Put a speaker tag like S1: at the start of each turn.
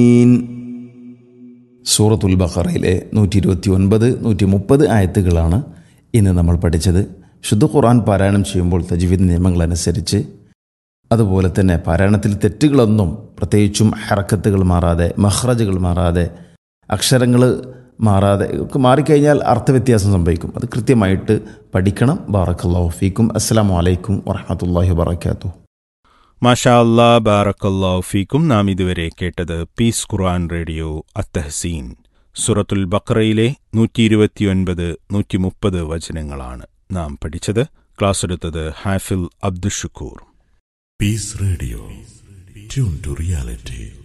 S1: സൂറത്തുൽ ബഖറയിലെ നൂറ്റി ഇരുപത്തി ഒൻപത് നൂറ്റി മുപ്പത് ആയത്തുകളാണ് ഇന്ന് നമ്മൾ പഠിച്ചത് ശുദ്ധ ഖുർആൻ പാരായണം ചെയ്യുമ്പോൾ തജ്വീദ് നിയമങ്ങളനുസരിച്ച് അതുപോലെ തന്നെ പാരായണത്തിൽ തെറ്റുകളൊന്നും പ്രത്യേകിച്ചും ഹറക്കത്തുകൾ മാറാതെ മഹ്റജുകൾ മാറാതെ അക്ഷരങ്ങൾ മാറാതെ ഒക്കെ മാറിക്കഴിഞ്ഞാൽ അർത്ഥവ്യത്യാസം സംഭവിക്കും അത് കൃത്യമായിട്ട് പഠിക്കണം ബാറക്കല്ലാഹു ഫീക്കും അസ്സാം വലൈക്കും വറഹമത്തല്ലാഹി വാബർക്കാത്തു
S2: മാഷാ അല്ലാ ബാറക്കല്ലാഹു ഫീക്കും നാം ഇതുവരെ കേട്ടത് പീസ് ഖുർആൻ റേഡിയോ അത്തഹസീൻ സുറത്തുൽ ബക്രയിലെ നൂറ്റി ഇരുപത്തിയൊൻപത് നൂറ്റി മുപ്പത് വചനങ്ങളാണ് നാം പഠിച്ചത് ക്ലാസ് എടുത്തത് ഹാഫിൽ അബ്ദുഷുക്കൂർ
S3: Peace Radio. Tune to reality.